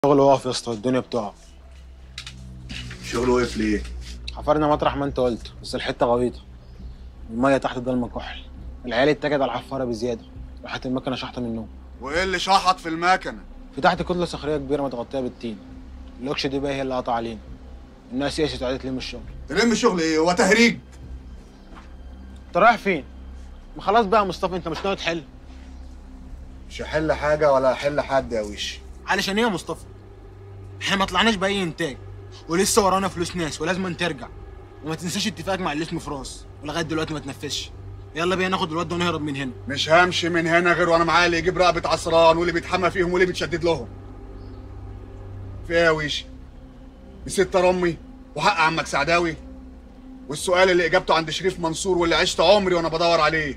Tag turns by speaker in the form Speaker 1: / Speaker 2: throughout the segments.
Speaker 1: شغل واقف يا اسطى الدنيا بتقع
Speaker 2: شغل واقف ليه؟
Speaker 1: حفرنا مطرح ما انت قلت بس الحته غويطه الميه تحت ضلمه كحل العيال اتكت على الحفاره بزياده راحت المكنه شحطه منهم
Speaker 2: وايه اللي شحط في المكنه؟
Speaker 1: في تحت كتله صخريه كبيره متغطيه بالطين اللوكشه دي بقى هي اللي قطع علينا الناس يأست وقعدت تلم الشغل
Speaker 2: تلم الشغل ايه؟ هو تهريج؟
Speaker 1: انت رايح فين؟ ما خلاص بقى يا مصطفى انت مش ناوي تحل
Speaker 2: مش هحل حاجه ولا هحل حد يا وش
Speaker 1: علشان ايه يا مصطفى؟ احنا ما طلعناش باي انتاج ولسه ورانا فلوس ناس ولازم ترجع وما تنساش اتفاقك مع اللي اسمه فراس ولغايه دلوقتي ما تنفذش يلا بينا ناخد الواد ده ونهرب من هنا
Speaker 2: مش همشي من هنا غير وانا معايا اللي يجيب رقبه عصران واللي بيتحمى فيهم واللي بيتشدد لهم في ايه يا ويشي؟ نسيت امي وحق عمك سعداوي والسؤال اللي اجابته عند شريف منصور واللي عشت عمري وانا بدور عليه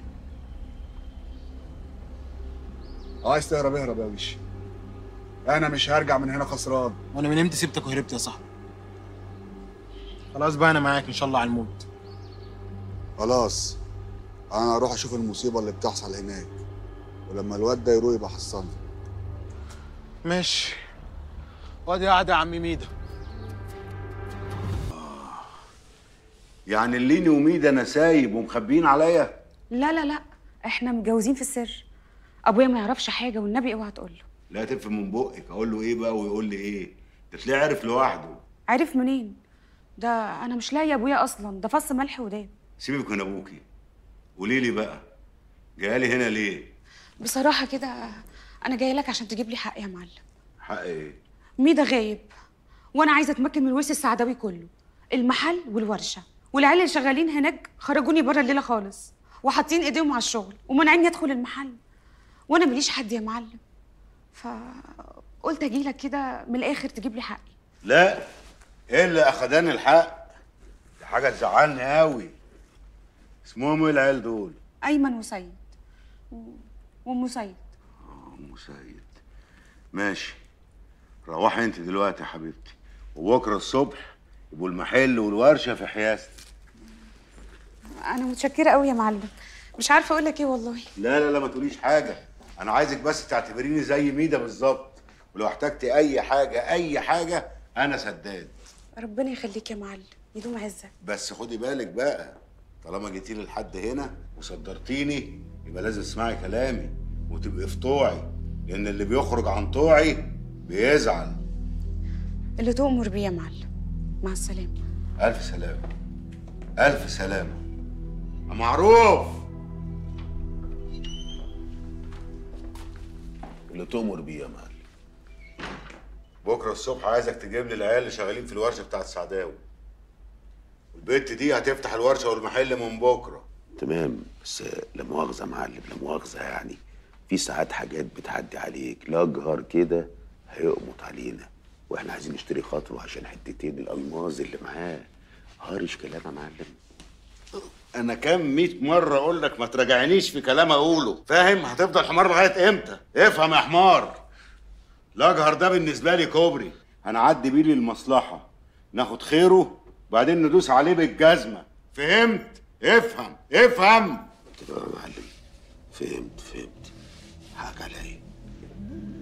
Speaker 2: عايز تهرب اهرب يا ويشي انا مش هرجع من هنا خسران
Speaker 1: وانا من امتى سبتك وهربت يا صاحبي خلاص بقى انا معاك ان شاء الله على الموت
Speaker 2: خلاص انا هروح اشوف المصيبه اللي بتحصل هناك ولما الواد ده يروح يبقى حصلني
Speaker 1: ماشي وادي قاعد يا عم ميدو
Speaker 3: يعني الليني وميدة انا سايب ومخبيين عليا
Speaker 4: لا لا لا احنا متجوزين في السر ابويا ما يعرفش حاجه والنبي اوعى تقول له
Speaker 3: لا تفهم من بقك اقول له ايه بقى ويقول لي ايه ده تلاقيه عارف لوحده
Speaker 4: عارف منين ده انا مش لاقي ابويا اصلا ده فص ملح وداب
Speaker 3: سيبك من ابوكي قولي لي بقى جايالي هنا ليه
Speaker 4: بصراحه كده انا جايه لك عشان تجيب لي حق يا معلم
Speaker 3: حق ايه
Speaker 4: ميدا غايب وانا عايزه اتمكن من الورث السعداوي كله المحل والورشه والعيال اللي شغالين هناك خرجوني بره الليله خالص وحاطين ايديهم على الشغل ومنعيني ادخل المحل وانا ماليش حد يا معلم فقلت اجي لك كده من الاخر تجيب لي حقي
Speaker 3: لا ايه اللي اخداني الحق دي حاجه تزعلني قوي اسمهم ايه العيال دول
Speaker 4: ايمن وسيد و- وام سيد
Speaker 3: ام سيد ماشي روحي انت دلوقتي يا حبيبتي وبكره الصبح يبقوا المحل والورشه في حياستي
Speaker 4: انا متشكره قوي يا معلم مش عارفه اقول لك ايه والله
Speaker 3: لا لا لا ما تقوليش حاجة أنا عايزك بس تعتبريني زي ميدا بالظبط ولو احتجتي أي حاجة أي حاجة أنا سداد
Speaker 4: ربنا يخليك يا معلم يدوم عزك
Speaker 3: بس خدي بالك بقى طالما جيتي لي لحد هنا وصدرتيني يبقى لازم تسمعي كلامي وتبقي في طوعي لأن اللي بيخرج عن طوعي بيزعل
Speaker 4: اللي تؤمر بيه يا معلم مع السلامه
Speaker 3: ألف سلامة ألف سلامة يا معروف اللي تؤمر بيه يا معلم بكرة الصبح عايزك تجيب لي العيال اللي شغالين في الورشة بتاعت سعداوي والبت دي هتفتح الورشة والمحل من بكرة
Speaker 5: تمام بس لا مؤاخذة يا معلم لا مؤاخذة يعني في ساعات حاجات بتعدي عليك لا جهر كده هيقمط علينا واحنا عايزين نشتري خاطره عشان حتتين الالماظ اللي معاه هارش كلام يا معلم
Speaker 3: أنا كام مية مرة أقول لك ما تراجعنيش في كلام أقوله فاهم هتفضل حمار لغاية إمتى افهم يا حمار الأجهر ده بالنسبة لي كوبري هنعدي بيه للمصلحة ناخد خيره بعدين ندوس عليه بالجزمة فهمت افهم افهم
Speaker 5: تمام يا معلم فهمت فهمت حاجة عليا